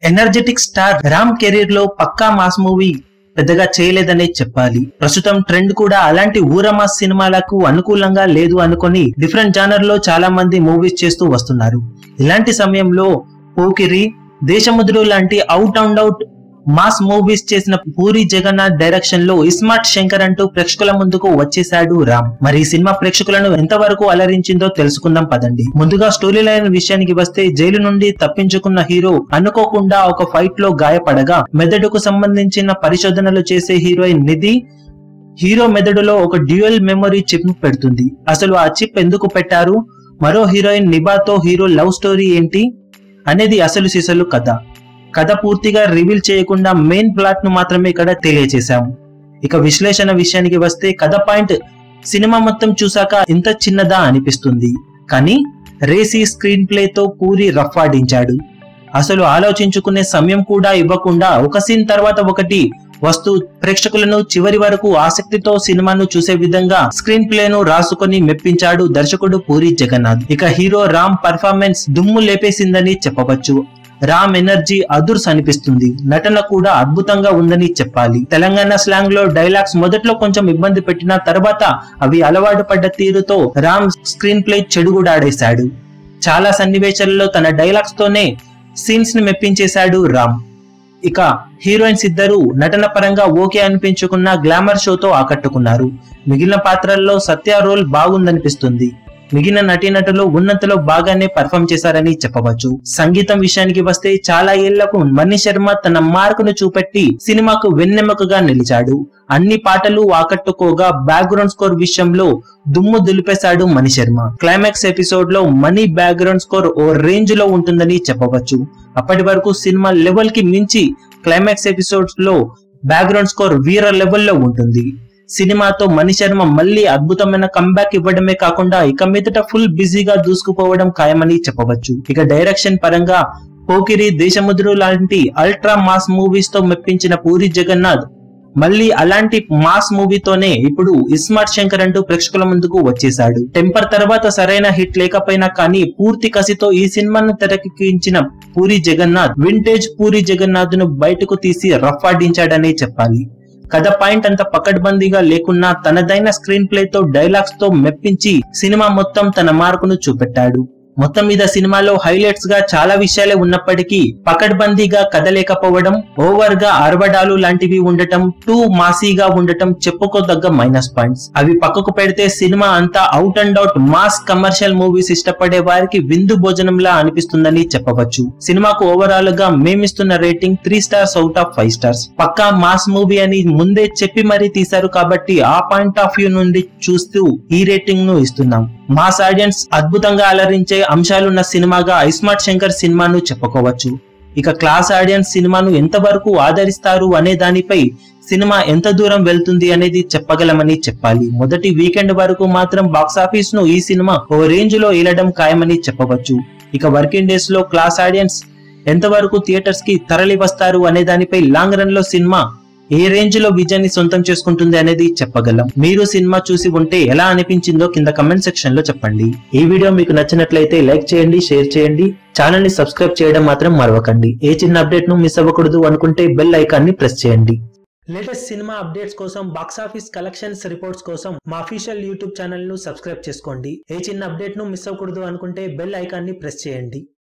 energetic star Ram career లో పక్కా mass movie పెద్దగా చేయలేదనే చెప్పాలి ప్రస్తుతం ట్రెండ్ కూడా అలాంటి ఊరమాస్ సినిమాలకు అనుకూలంగా లేదు అనుకొని డిఫరెంట్ జానర్ లో చాలా మంది మూవీస్ చేస్తూ వస్తున్నారు ఇలాంటి సమయంలో పోకిరి దేశముద్రు లాంటి out and out mass movies చేసిన పూరి జగన్నాథ్ డైరెక్షన్ లో ఇస్మార్ట్ శంకర్ అంటూ ప్రేక్షకుల ముందుకు వచ్చేశాడు రామ్ మరి ఈ సినిమా ప్రేక్షకులను ఎంతవరకు అలరించిందో తెలుసుకుందాం పదండి ముందుగా స్టోరీ లైన్ విషయానికి వస్తే జైలు నుండి తప్పించుకున్న హీరో అనుకోకుండా ఒక ఫైట్ లో గాయపడగా మెదడుకు సంబంధించిన పరిశోధనలు చేసే హీరోయిన్ నిధి హీరో మెదడులో ఒక డ్యూయల్ మెమరీ చిప్ పెడుతుంది అసలు ఆ చిప్ ఎందుకు పెట్టారు మరో హీరోయిన్ నిబాతో హీరో లవ్ స్టోరీ ఏంటి అనేది అసలు సిసలు కథ కథ పూర్తిగా రివీల్ చేయకుండా మెయిన్ ప్లాట్ ను మాత్రమే ఇక్కడ తెలియజేశాము ఇక విశ్లేషణ విషయానికి వస్తే కథ పాయింట్ సినిమా మొత్తం చూసాక ఇంత చిన్నదా అనిపిస్తుంది కానీ రేసీ స్క్రీన్ ప్లే తో పూరి రఫ్ ఆడించాడు అసలు ఆలోచించుకునే సమయం కూడా ఇవ్వకుండా ఒక సీన్ తర్వాత ఒకటి వస్తూ ప్రేక్షకులను చివరి వరకు ఆసక్తితో సినిమాను చూసే విధంగా స్క్రీన్ ప్లే ను రాసుకొని మెప్పించాడు దర్శకుడు పూరి జగన్నాథ్ ఇక హీరో రామ్ పర్ఫార్మెన్స్ దుమ్ము లేపేసిందని చెప్పవచ్చు రామ్ ఎనర్జీ అదుర్స్ అనిపిస్తుంది నటన కూడా అద్భుతంగా ఉందని చెప్పాలి తెలంగాణ స్లాంగ్ లో డైలాగ్స్ మొదట్లో కొంచెం ఇబ్బంది పెట్టిన తర్వాత అవి అలవాటు పడ్డ తీరుతో రామ్ స్క్రీన్ ప్లే చెడుగుడాడేశాడు చాలా సన్నివేశాలలో తన డైలాగ్స్ తోనే సీన్స్ ని మెప్పించేశాడు రామ్ ఇక హీరోయిన్స్ ఇద్దరు నటన పరంగా ఓకే అనిపించుకున్న గ్లామర్ షోతో ఆకట్టుకున్నారు మిగిలిన పాత్రల్లో సత్య రోల్ బాగుందనిపిస్తుంది మిగిలిన నటీనటులు ఉన్నంతలో బాగానే పర్ఫామ్ చేశారని చెప్పవచ్చు సంగీతం విషయానికి వస్తే చాలా ఏళ్లకు మణి శర్మ తన మార్కును చూపెట్టి సినిమాకు వెన్నెముకగా నిలిచాడు అన్ని పాటలు ఆకట్టుకోగా బ్యాక్గ్రౌండ్ స్కోర్ విషయంలో దుమ్ము దులిపేశాడు మణి శర్మ క్లైమాక్స్ ఎపిసోడ్ లో మనీ బ్యాక్గ్రౌండ్ స్కోర్ ఓ రేంజ్ లో ఉంటుందని చెప్పవచ్చు అప్పటి వరకు సినిమా లెవెల్ కి మించి క్లైమాక్స్ ఎపిసోడ్స్ లో బ్యాక్గ్రౌండ్ స్కోర్ వీర లెవెల్లో ఉంటుంది సినిమాతో మణి శర్మ మళ్ళీ అద్భుతమైన కంబ్యాక్ ఇవ్వడమే కాకుండా ఇక మీదట ఫుల్ బిజీగా దూసుకుపోవడం ఖాయమని చెప్పవచ్చు ఇక డైరెక్షన్ పరంగా పోకిరి దేశముద్రు లాంటి అల్ట్రా మాస్ మూవీస్ తో మెప్పించిన పూరి జగన్నాథ్ మళ్ళీ అలాంటి మాస్ మూవీతోనే ఇప్పుడు ఇస్మార్ట్ శంకర్ అంటూ ప్రేక్షకుల ముందుకు వచ్చేశాడు టెంపర్ తర్వాత సరైన హిట్ లేకపోయినా కానీ పూర్తి కసితో ఈ సినిమాను తెరకెక్కించిన పూరి జగన్నాథ్ వింటేజ్ పూరి జగన్నాథ్ ను బయటకు తీసి రఫ్ ఆడించాడనే చెప్పాలి కథ పాయింట్ అంత పకడ్బందీగా లేకున్నా తనదైన స్క్రీన్ ప్లే తో డైలాగ్స్ తో మెప్పించి సినిమా మొత్తం తన మార్కును చూపెట్టాడు మొత్తం మీద సినిమాలో హైలైట్స్ గా చాలా విషయాలే ఉన్నప్పటికీ పకడ్బందీగా కథ లేకపోవడం ఓవర్ గా అరవడాలు లాంటివి ఉండటం టూ మాసీగా ఉండటం చెప్పుకోదగ్గ మైనస్ పాయింట్స్ అవి పక్కకు పెడితే సినిమా అంతా out and out mass commercial movies ఇష్టపడే వారికి విందు భోజనంలా అనిపిస్తుందని చెప్పవచ్చు సినిమాకు ఓవరాల్ గా మేమిస్తున్న rating three stars out of five stars పక్కా మాస్ మూవీ అని ముందే చెప్పి మరీ తీశారు కాబట్టి ఆ పాయింట్ ఆఫ్ వ్యూ నుండి చూస్తూ ఈ రేటింగ్ ను ఇస్తున్నాం మాస్ ఆడియన్స్ అద్భుతంగా అలరించే అంశాలున్న సినిమాగా ఐస్మార్ట్ శంకర్ సినిమాను చెప్పుకోవచ్చు ఇక క్లాస్ ఆడియన్స్ సినిమాను ఎంతవరకు ఆదరిస్తారు అనే దానిపై సినిమా ఎంత దూరం వెళ్తుంది అనేది చెప్పగలమని చెప్పాలి మొదటి వీకెండ్ వరకు మాత్రం బాక్సాఫీస్ ను ఈ సినిమా ఓ రేంజ్ లో ఏలడం ఖాయమని చెప్పవచ్చు ఇక వర్కింగ్ డేస్ లో క్లాస్ ఆడియన్స్ ఎంతవరకు థియేటర్స్ కి తరలి వస్తారు అనే దానిపై లాంగ్ రన్ లో సినిమా ఏ రేంజ్ లో విజయాన్ని సొంతం చేసుకుంటుంది అనేది చెప్పగలం మీరు సినిమా చూసి ఉంటే ఎలా అనిపించిందో కింద కమెంట్ సెక్షన్ లో చెప్పండి ఈ వీడియో మీకు నచ్చినట్లయితే లైక్ చేయండి షేర్ చేయండి ఛానల్ ని సబ్స్క్రైబ్ చేయడం మాత్రం మరవకండి ఏ చిన్న అప్డేట్ ను మిస్ అవ్వకూడదు అనుకుంటే బెల్ ఐకాన్ ని ప్రెస్ చేయండి లేటెస్ట్ సినిమా అప్డేట్స్ కోసం బాక్సాఫీస్ కలెక్షన్స్ రిపోర్ట్స్ కోసం మా అఫీషియల్ యూట్యూబ్ ఛానల్ ను సబ్స్క్రైబ్ చేసుకోండి ఏ చిన్న అప్డేట్ ను మిస్ అవ్వకూడదు అనుకుంటే బెల్ ఐకాన్ ని ప్రెస్ చేయండి